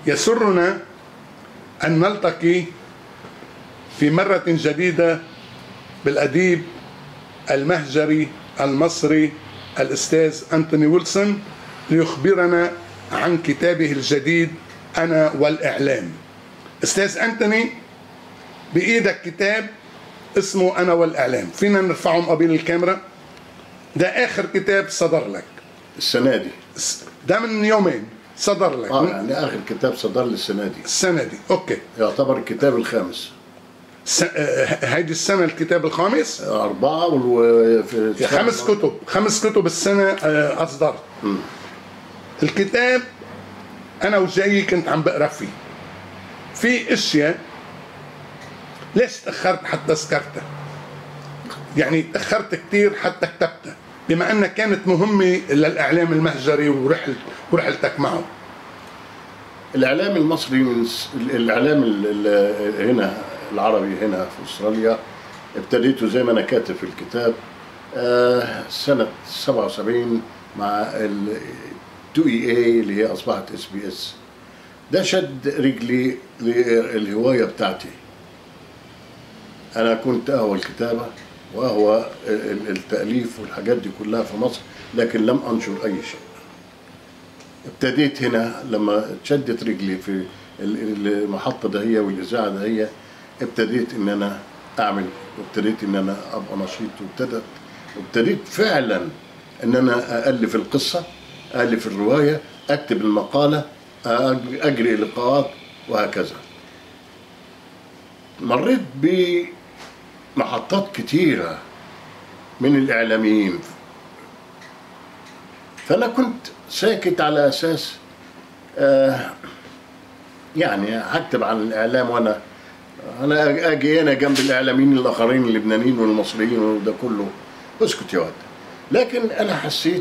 يسرنا أن نلتقي في مرة جديدة بالأديب المهجري المصري الأستاذ أنتوني ويلسون ليخبرنا عن كتابه الجديد أنا والإعلام أستاذ أنتوني بإيدك كتاب اسمه أنا والإعلام فينا نرفعه مقابل الكاميرا ده آخر كتاب صدر لك السنه دي ده من يومين صدر لك اه من يعني اخر كتاب صدر لي السنه دي السنة دي أوكي يعتبر الكتاب الخامس س... آه، هيدي السنة الكتاب الخامس أربعة وفي خمس كتب خمس كتب السنة آه، أصدرت الكتاب أنا وجاي كنت عم بقرا فيه في أشياء ليش تأخرت حتى ذكرتها يعني تأخرت كثير حتى كتبتها بما أنها كانت مهمة للإعلام المهجري ورحلت ورحلتك معه الإعلام المصري من س- الإعلام ال- ال- هنا العربي هنا في أستراليا ابتديته زي ما أنا كاتب في الكتاب آه، سنة 77 مع ال 2 اي اي اللي هي أصبحت اس بي اس ده شد رجلي للهواية بتاعتي أنا كنت أهوى الكتابة وأهوى ال- التأليف والحاجات دي كلها في مصر لكن لم أنشر أي شيء ابتديت هنا لما تشدت رجلي في ال- المحطة دهية والإذاعة دهية ابتديت إن أنا أعمل وابتديت إن أنا أبقى نشيط وابتدت وابتديت فعلا إن أنا أألف القصة أألف الرواية أكتب المقالة أج- أجري لقاءات وهكذا مريت بمحطات كتيرة من الإعلاميين فأنا كنت ساكت على أساس آه يعني هكتب عن الإعلام وأنا أنا أجي أنا جنب الإعلاميين الآخرين اللبنانيين والمصريين وده كله اسكت يا واد لكن أنا حسيت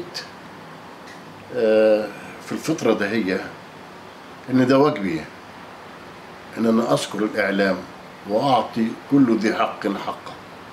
آه في الفترة دهية إن ده واجبي إن أنا أذكر الإعلام وأعطي كل ذي حق حقه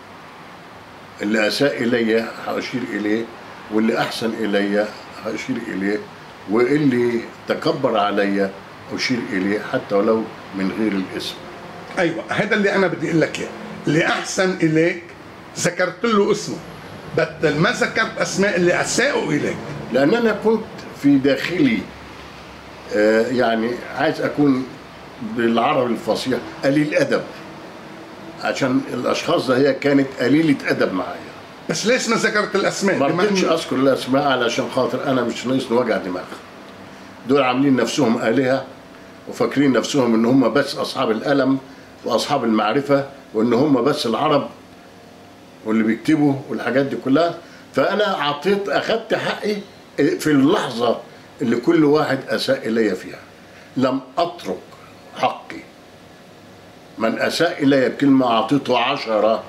اللي أساء إلي هأشير إليه واللي أحسن إلي هأشير إليه واللي تكبر علي أشير إليه حتى ولو من غير الاسم ايوه هذا اللي انا بدي اقول لك اياه اللي احسن اليك ذكرت له اسمه بس ما ذكرت اسماء اللي اساءوا اليك لأن أنا كنت في داخلي آه، يعني عايز أكون بالعربي الفصيح قليل أدب عشان الأشخاص ده هي كانت قليلة أدب معايا بس ليش ما ذكرت الاسماء ما بما رضيتش إنه- اذكر الاسماء علشان خاطر انا مش ناقصني وجع دماغ دول عاملين نفسهم الهه وفاكرين نفسهم ان هم بس اصحاب القلم واصحاب المعرفه وان هم بس العرب واللي بيكتبوا والحاجات دي كلها فانا اعطيت اخدت حقي في اللحظه اللي كل واحد اساء الي فيها لم اترك حقي من اساء الي بكلمه اعطيته عشره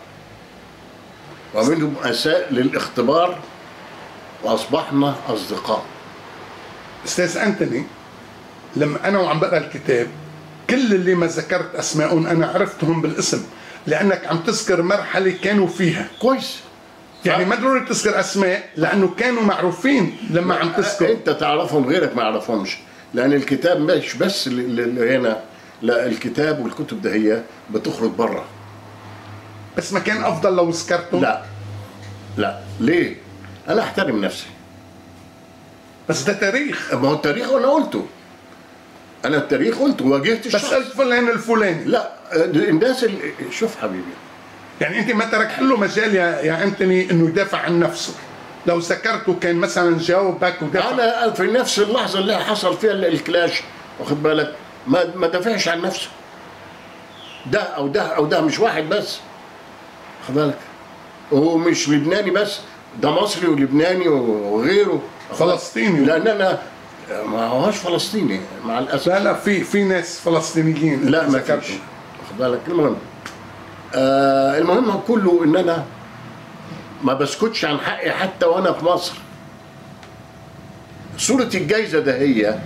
ومنهم اساء للاختبار واصبحنا اصدقاء استاذ انتوني لما انا وعم بقرا الكتاب كل اللي ما ذكرت اسمائهم انا عرفتهم بالاسم لانك عم تذكر مرحله كانوا فيها كويس يعني ما ضروري تذكر اسماء لانه كانوا معروفين لما عم تذكر انت تعرفهم غيرك ما يعرفهمش لان الكتاب مش بس اللي اللي هنا لا الكتاب والكتب ده هي بتخرج بره بس ما كان افضل لو ذكرتهم لا لا ليه انا احترم نفسي بس ده تاريخ ما هو التاريخ وانا قلته انا التاريخ قلته واجهت بس الشخص قلت فلان الفلاني لا الناس اللي شوف حبيبي يعني انت ما ترك له مجال يا يا انتوني انه يدافع عن نفسه لو ذكرته كان مثلا جاوبك ودافع انا في نفس اللحظه اللي حصل فيها الكلاش واخد بالك ما ما دافعش عن نفسه ده او ده او ده مش واحد بس واخد بالك هو مش لبناني بس ده مصري ولبناني وغيره فلسطيني لان انا ما هوش فلسطيني مع الاسف لا لا في في ناس فلسطينيين لا ما ذكرتهم. فيش واخد بالك المهم آه المهم كله ان انا ما بسكتش عن حقي حتى وانا في مصر صورة الجايزة ده هي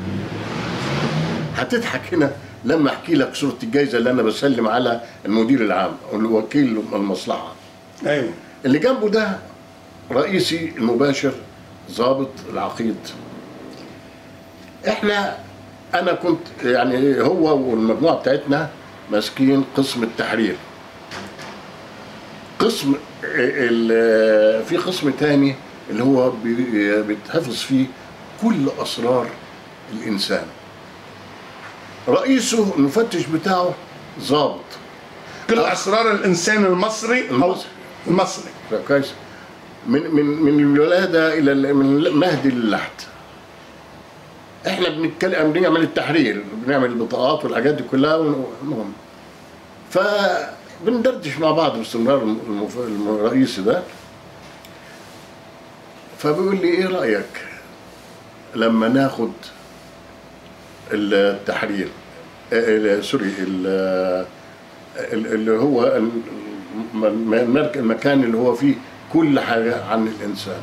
هتضحك هنا لما احكي لك صورة الجايزة اللي انا بسلم على المدير العام او الوكيل المصلحة ايوه اللي جنبه ده رئيسي المباشر ضابط العقيد احنا انا كنت يعني هو والمجموعه بتاعتنا ماسكين قسم التحرير قسم ال- في قسم تاني اللي هو بي- بيتحفظ فيه كل اسرار الانسان رئيسه المفتش بتاعه ضابط كل آه. اسرار الانسان المصري او المصري. المصري كويس من من من الولاده الى ال- من المهد للحد احنا بنتكلم بنعمل التحرير بنعمل البطاقات والحاجات دي كلها ون- المهم فبندردش مع بعض باستمرار الم- المف- الم- الرئيس ده فبيقول لي ايه رايك لما ناخد التحرير آه، آه، سوري ال- ال- اللي هو ال- الم- المرك- المكان اللي هو فيه كل حاجة عن الإنسان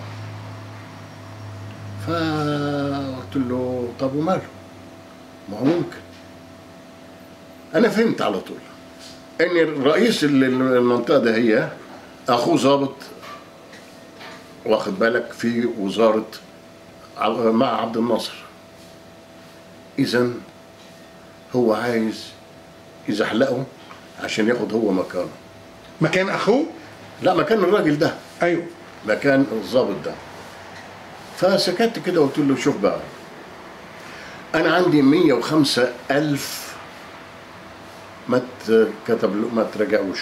فقلت له طب وماله ما هو ممكن أنا فهمت على طول إن الرئيس ال- ال- المنطقة ده هي أخوه ضابط واخد بالك في وزارة ع- مع عبد الناصر إذا هو عايز يزحلقه عشان ياخد هو مكانه مكان اخوه لا مكان الراجل ده ايوه مكان الضابط ده فسكت كده وقلت له شوف بقى انا عندي 105 الف ما ت- كتب له ما تراجعوش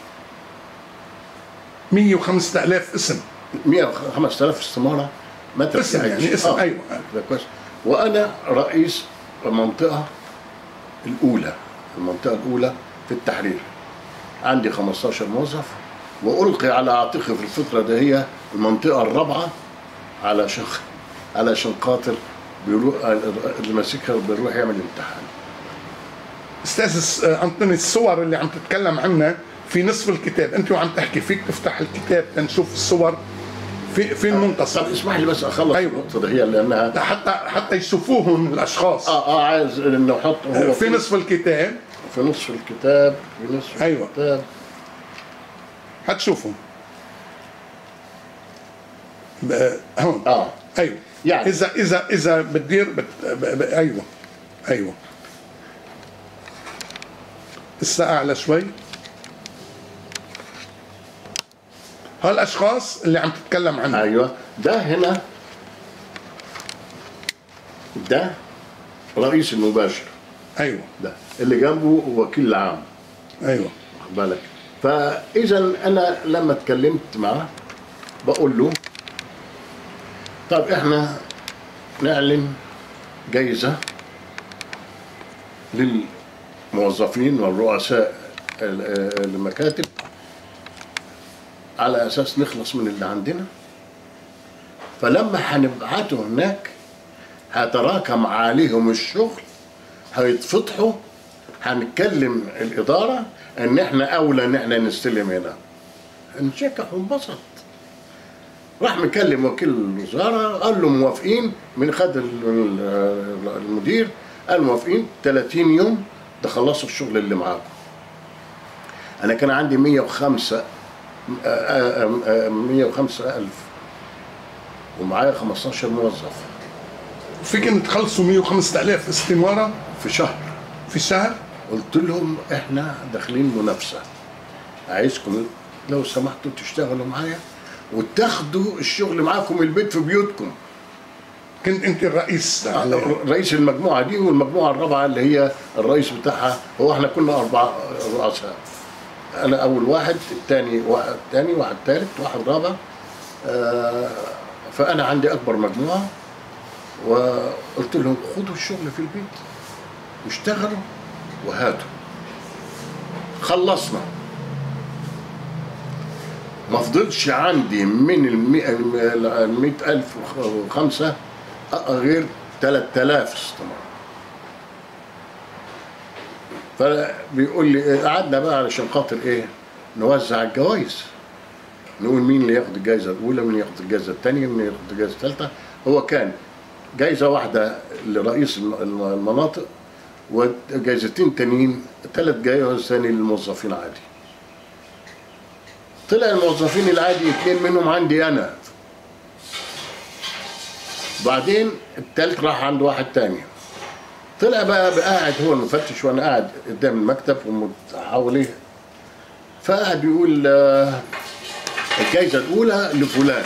105000 اسم 100 5000 استماره ما تراجعوش اسم يعني اسم آه. ايوه ده كويس وانا رئيس المنطقه الاولى المنطقه الاولى في التحرير عندي 15 موظف والقي على عاتقي في الفتره ده هي المنطقه الرابعه على شخ علشان خاطر بيروح اللي ماسكها بيروح يعمل امتحان استاذ س- آه، انطوني الصور اللي عم تتكلم عنها في نصف الكتاب انت وعم تحكي فيك تفتح الكتاب تنشوف الصور في في طب المنتصف اسمح لي بس اخلص أيوة. النقطه ده هي لانها حتى حتى يشوفوهم الاشخاص اه اه عايز انه احط هو في نصف الكتاب في نصف الكتاب في نصف أيوة. الكتاب حتشوفهم ب- هون اه ايوه يعني. اذا اذا اذا بتدير بت... ب... ب... ايوه ايوه لسه اعلى شوي هالاشخاص اللي عم تتكلم عنهم ايوه ده هنا ده رئيس المباشر ايوه ده اللي جنبه وكيل العام ايوه واخد بالك فاذا انا لما اتكلمت معاه بقول له طب احنا نعلن جايزه للموظفين والرؤساء ال- المكاتب على اساس نخلص من اللي عندنا فلما هنبعته هناك هتراكم عليهم الشغل هيتفضحوا هنتكلم الاداره ان احنا اولى ان احنا نستلم هنا انشكح وانبسط راح مكلم وكيل الوزاره قال له موافقين من خد ال- ال- المدير قال موافقين 30 يوم تخلصوا الشغل اللي معاكم انا كان عندي 105 آه، آه، آه، 105 ألف ومعايا 15 موظف فيكن تخلصوا 105000 استماره في شهر في شهر قلت لهم احنا داخلين منافسه عايزكم لو سمحتوا تشتغلوا معايا وتاخدوا الشغل معاكم البيت في بيوتكم كنت انت الرئيس على- رئيس المجموعه دي والمجموعه الرابعه اللي هي الرئيس بتاعها هو احنا كنا اربع رؤساء انا اول واحد الثاني واحد ثاني واحد ثالث واحد رابع آه، فانا عندي اكبر مجموعه وقلت لهم خدوا الشغل في البيت واشتغلوا وهاتوا خلصنا ما فضلش عندي من المئة ألف وخمسة غير 3000 استمارة فبيقول لي قعدنا بقى علشان خاطر ايه نوزع الجوائز نقول مين اللي ياخد الجائزة الأولى مين ياخد الجائزة الثانية مين ياخد الجائزة الثالثة هو كان جائزة واحدة لرئيس الم- المناطق وجائزتين تانيين ثلاث جوائز ثاني للموظفين عادي طلع الموظفين العادي اثنين منهم عندي انا بعدين التالت راح عند واحد تاني طلع بقى قاعد هو المفتش وانا قاعد قدام المكتب وحواليه فقعد يقول آه، الجائزه الاولى لفلان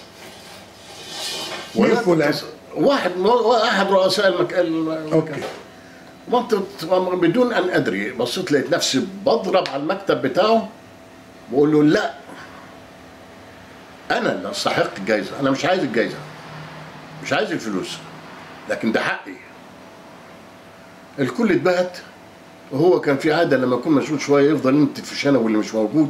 مين ولا فلان؟ واحد احد رؤساء المك... الم- اوكي منطقة بدون ان ادري بصيت لقيت نفسي بضرب على المكتب بتاعه بقول له لا انا اللي استحق الجائزه انا مش عايز الجائزه مش عايز الفلوس لكن ده حقي الكل اتبهت وهو كان في عاده لما يكون مشغول شويه يفضل ينتف في شنب واللي مش موجود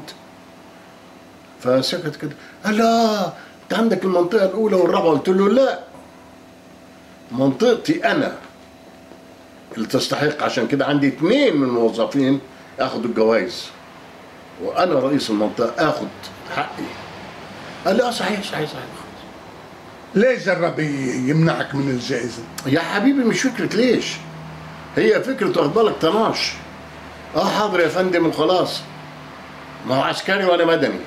فسكت كده قال لا انت عندك المنطقه الاولى والرابعه قلت له لا منطقتي انا اللي تستحق عشان كده عندي اثنين من الموظفين اخدوا الجوائز وانا رئيس المنطقه اخد حقي قال لي اه صحيح صحيح صحيح ليه جرب ي- يمنعك من الجائزه؟ يا حبيبي مش فكره ليش هي فكره واخد بالك طناش اه حاضر يا فندم وخلاص ما هو عسكري وانا مدني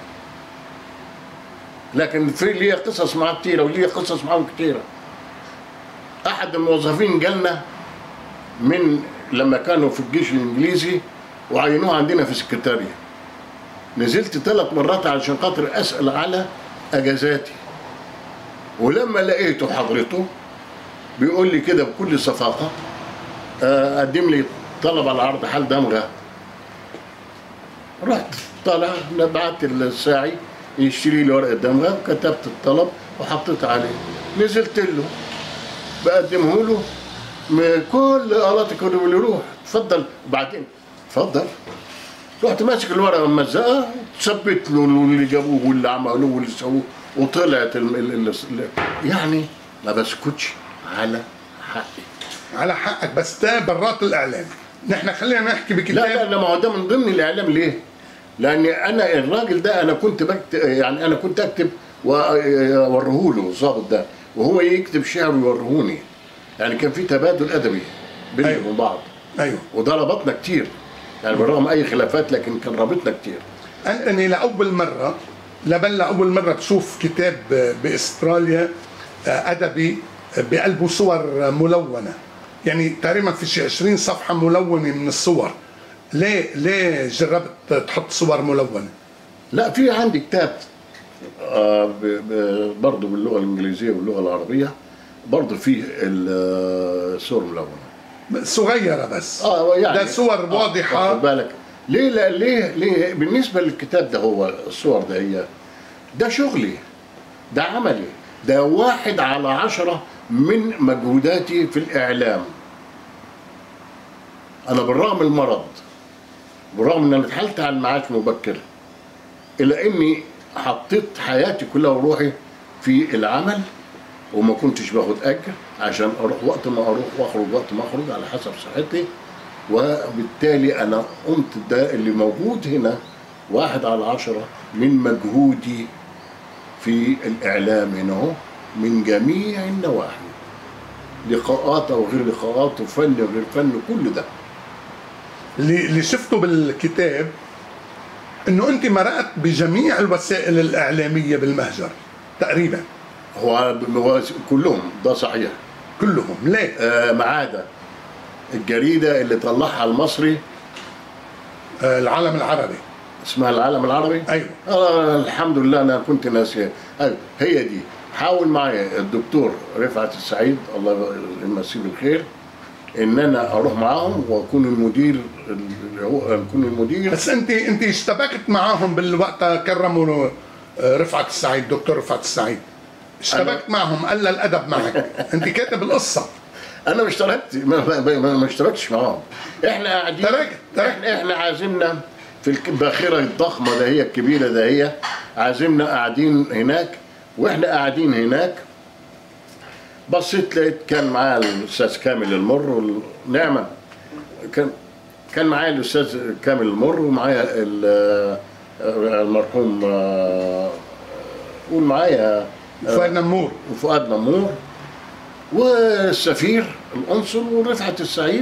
لكن في ليه قصص معاه كتيره وليه قصص معاهم كتيره احد الموظفين جالنا من لما كانوا في الجيش الانجليزي وعينوه عندنا في السكرتاريه نزلت ثلاث مرات علشان خاطر اسال على اجازاتي ولما لقيته حضرته بيقول لي كده بكل صفاقه آه، قدم لي طلب على عرض حال دمغه رحت طالع بعت الساعي يشتري لي ورقه دمغه كتبت الطلب وحطيت عليه نزلت له بقدمه له من كل آلات كانوا بيقولوا له روح اتفضل بعدين اتفضل رحت ماسك الورقه ممزقه ثبت له اللي جابوه واللي عملوه واللي سووه وطلعت ال ال ال يعني ما بسكتش على حقي على حقك بس ده برات الاعلام نحن خلينا نحكي لا لا بكتاب لا ما هو ده من ضمن الاعلام ليه؟ لان انا الراجل ده انا كنت بكتب يعني انا كنت اكتب واوريه له الظابط ده وهو يكتب شعر ويوريهوني يعني كان في تبادل ادبي بيننا أيوة. وبين بعض ايوه وده ربطنا كتير يعني بالرغم اي خلافات لكن كان رابطنا كتير انني لاول مره لبل لاول مره بشوف كتاب باستراليا آه، ادبي بقلبه صور ملونه يعني تقريبا في شي 20 صفحه ملونه من الصور ليه ليه جربت تحط صور ملونه لا في عندي كتاب آه ب- ب- برضه باللغه الانجليزيه واللغه العربيه برضه فيه ال- الصور ملونه صغيره بس اه يعني ده صور واضحه واخد بالك ليه لا ليه ليه بالنسبه للكتاب ده هو الصور ده هي ده شغلي ده عملي ده واحد على عشرة من مجهوداتي في الإعلام أنا بالرغم من المرض بالرغم إن أنا اتحلت على المعاش مبكر إلا إني حطيت حياتي كلها وروحي في العمل وما كنتش باخد أجر عشان أروح وقت ما أروح وأخرج وقت ما أخرج على حسب صحتي وبالتالي أنا قمت ده اللي موجود هنا واحد على عشرة من مجهودي في الإعلام هنا أهو من جميع النواحي لقاءات أو غير لقاءات وفن وغير فن كل ده اللي اللي شفته بالكتاب انه انت مرقت بجميع الوسائل الاعلاميه بالمهجر تقريبا هو هو كلهم ده صحيح كلهم ليه؟ آه ما عدا الجريدة اللي طلعها المصري آه، العالم العربي اسمها العالم العربي ايوه آه الحمد لله انا كنت ناسيها أيوة هي دي حاول معايا الدكتور رفعت السعيد الله يمسيه بالخير ان انا اروح معاهم واكون المدير اللي هو اكون المدير بس انت انت اشتبكت معاهم بالوقت كرموا آه، رفعت السعيد دكتور رفعت السعيد اشتبكت معهم قال الادب معك انت كاتب القصه انا ما اشتركت ما, ما, ما, ما اشتركتش معاهم احنا قاعدين تركت- تركت. احنا احنا عازمنا في الك- الباخره الضخمه ده هي الكبيره ده هي عازمنا قاعدين هناك واحنا قاعدين هناك بصيت لقيت كان معاه الاستاذ كامل المر والنعمه كان كان معايا الاستاذ كامل المر ومعايا ال- المرحوم آه، قول معايا فؤاد نمور وفؤاد نمور والسفير القنصل ورفعت السعيد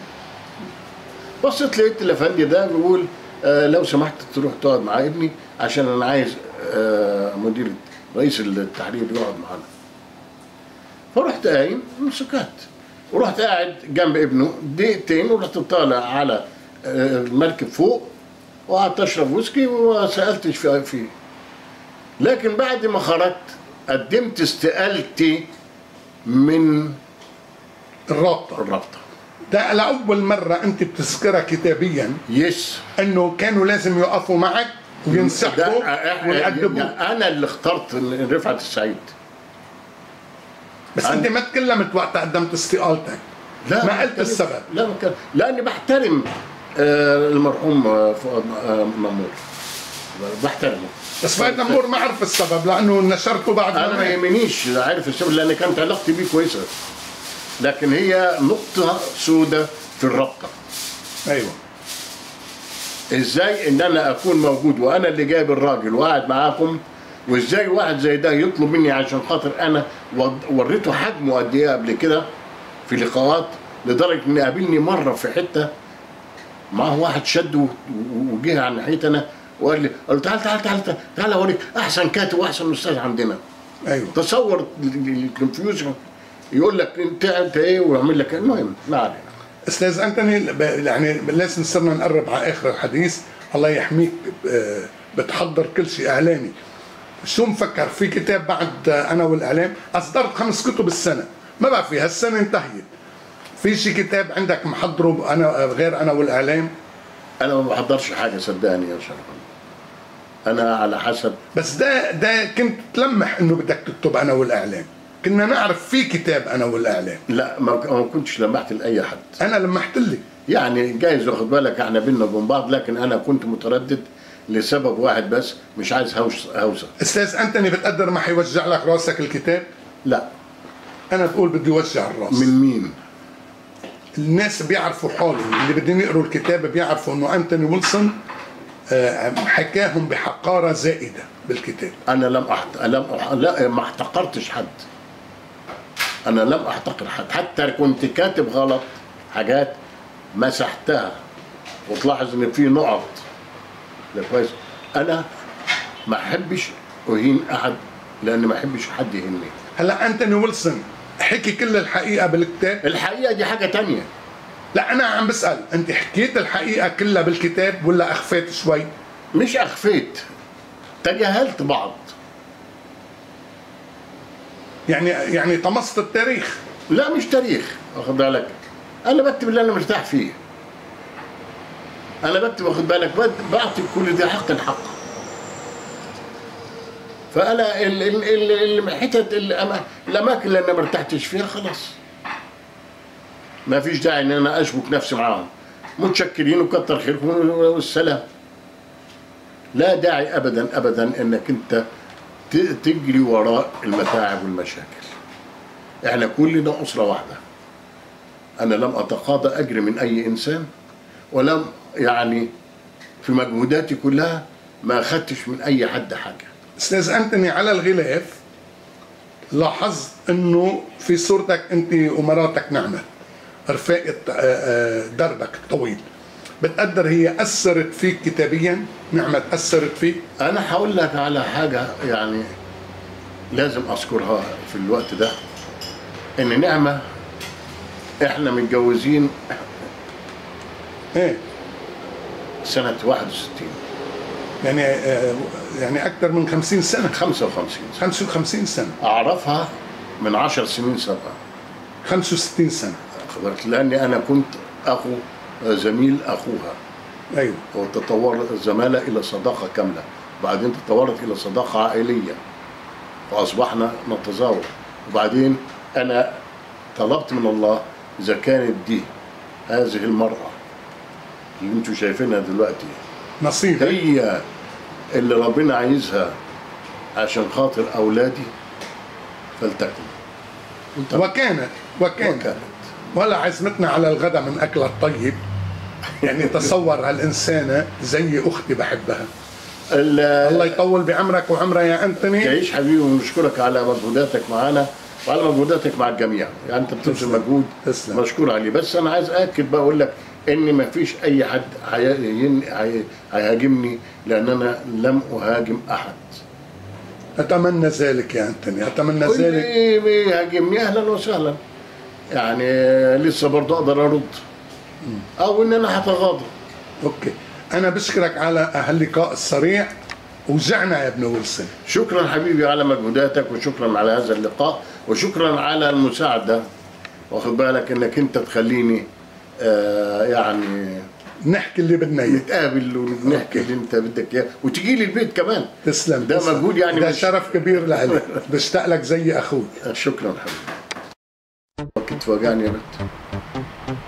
بصيت لقيت الافندي ده بيقول آه لو سمحت تروح تقعد مع ابني عشان انا عايز آه مدير رئيس التحرير يقعد معانا فرحت قايم وسكت ورحت قاعد جنب ابنه دقيقتين ورحت طالع على آه، المركب فوق وقعدت اشرب ويسكي وما سالتش في- فيه لكن بعد ما خرجت قدمت استقالتي من الرابطه الرابطه ده لاول مره انت بتذكرها كتابيا يس انه كانوا لازم يقفوا معك وينصحوا ده إح- ويأدبوا انا اللي اخترت رفعت السعيد بس انت ما تكلمت وقت قدمت استقالتك لا ما قلت كان- السبب. لا ما كان لاني بحترم آه، المرحوم آه، فؤاد آه، مامور بحترمه بس فؤاد نمور ما عرف السبب لانه نشرته بعد انا ما ما يهمنيش عارف السبب لان كانت علاقتي بيه كويسه لكن هي نقطه سوداء في الرابطه ايوه ازاي ان انا اكون موجود وانا اللي جايب الراجل وقاعد معاكم وازاي واحد زي ده يطلب مني عشان خاطر انا ود- وريته حجمه قد ايه قبل كده في لقاءات لدرجه ان قابلني مره في حته معاه واحد شد و- و- وجه على ناحيتي انا وقال لي قال له تعال تعال تعال تعال, تعال اوريك احسن كاتب واحسن استاذ عندنا ايوه تصور الكونفيوجن يقول لك انت انت ايه ويعمل لك المهم ما علينا استاذ انتوني ب- يعني لازم صرنا نقرب على اخر الحديث الله يحميك آه، بتحضر كل شيء اعلامي شو مفكر في كتاب بعد آه، انا والاعلام اصدرت خمس كتب السنه ما بقى في هالسنه انتهيت في شي كتاب عندك محضره انا آه، غير انا والاعلام انا ما بحضرش حاجه صدقني يا شرف انا على حسب بس ده ده كنت تلمح انه بدك تكتب انا والاعلام كنا نعرف في كتاب انا والاعلام لا ما ما كنتش لمحت لاي حد انا لمحت لك يعني جايز واخد بالك احنا بينا وبين بعض لكن انا كنت متردد لسبب واحد بس مش عايز هوس هوسه استاذ انتوني بتقدر ما حيوجع لك راسك الكتاب لا انا بقول بدي يوجع الراس من مين الناس بيعرفوا حالهم اللي بدهم يقروا الكتاب بيعرفوا انه انتوني ويلسون آه، حكاهم بحقاره زائده بالكتاب انا لم أحت... لم أح... لا ما احتقرتش حد انا لم احتقر حد حتى كنت كاتب غلط حاجات مسحتها وتلاحظ ان في نقط ده كويس انا ما احبش اهين احد لان ما احبش حد يهينني هلا انتوني ويلسون حكي كل الحقيقه بالكتاب الحقيقه دي حاجه تانية لا انا عم بسال انت حكيت الحقيقه كلها بالكتاب ولا اخفيت شوي مش اخفيت تجاهلت بعض يعني يعني طمست التاريخ لا مش تاريخ واخد بالك انا بكتب اللي انا مرتاح فيه انا بكتب واخد بالك بد- بعطي كل ده حق الحق فانا ال- ال- ال- الحتت الأما- الاماكن اللي انا ما ارتحتش فيها خلاص ما فيش داعي ان انا اشبك نفسي معاهم متشكرين وكتر خيركم والسلام لا داعي ابدا ابدا انك انت ت- تجري وراء المتاعب والمشاكل احنا كلنا اسره واحده انا لم اتقاضى اجر من اي انسان ولم يعني في مجهوداتي كلها ما اخدتش من اي حد حاجه استاذ انتوني على الغلاف لاحظت انه في صورتك انت ومراتك نعمه رفاقه آه، آه، دربك الطويل بتقدر هي اثرت فيك كتابيا نعمه اثرت فيك انا هقول لك على حاجه يعني لازم اذكرها في الوقت ده ان نعمه احنا متجوزين ايه سنه 61 يعني آه، يعني اكثر من 50 سنه 55 سنه 55 سنه اعرفها من 10 سنين سابقه 65 سنه خبرت لاني انا كنت اخو زميل اخوها ايوه وتطور الزمالة إلى صداقة كاملة بعدين تطورت إلى صداقة عائلية وأصبحنا نتزاور وبعدين أنا طلبت من الله إذا كانت دي هذه المرأة اللي انتوا شايفينها دلوقتي نصيب هي اللي ربنا عايزها عشان خاطر أولادي فلتكن وكانت وكانت وكانت ولا عزمتنا على الغداء من اكلها الطيب يعني تصور هالانسانه زي اختي بحبها ال- الله يطول بعمرك وعمرها يا انتوني يعيش حبيبي ونشكرك على مجهوداتك معانا وعلى مجهوداتك مع الجميع يعني انت بتبذل تسلم. مجهود تسلم. مشكور عليه بس انا عايز اكد بقى اقول لك ان ما فيش اي حد هي- هي- هيهاجمني لان انا لم اهاجم احد اتمنى ذلك يا انتوني اتمنى كل ذلك اللي بيهاجمني اهلا وسهلا يعني لسه برضه اقدر ارد او ان انا هتغاضى اوكي انا بشكرك على هاللقاء السريع وزعنا يا ابن ويلسون شكرا حبيبي على مجهوداتك وشكرا على هذا اللقاء وشكرا على المساعده واخد بالك انك انت تخليني آه يعني نحكي اللي بدنا اياه نتقابل ونحكي اللي انت بدك اياه وتجي لي البيت كمان تسلم ده تسلم. مجهود يعني ده مش- شرف كبير لإلي بشتاق لك زي اخوي شكرا حبيبي كنت واجعني يا بنت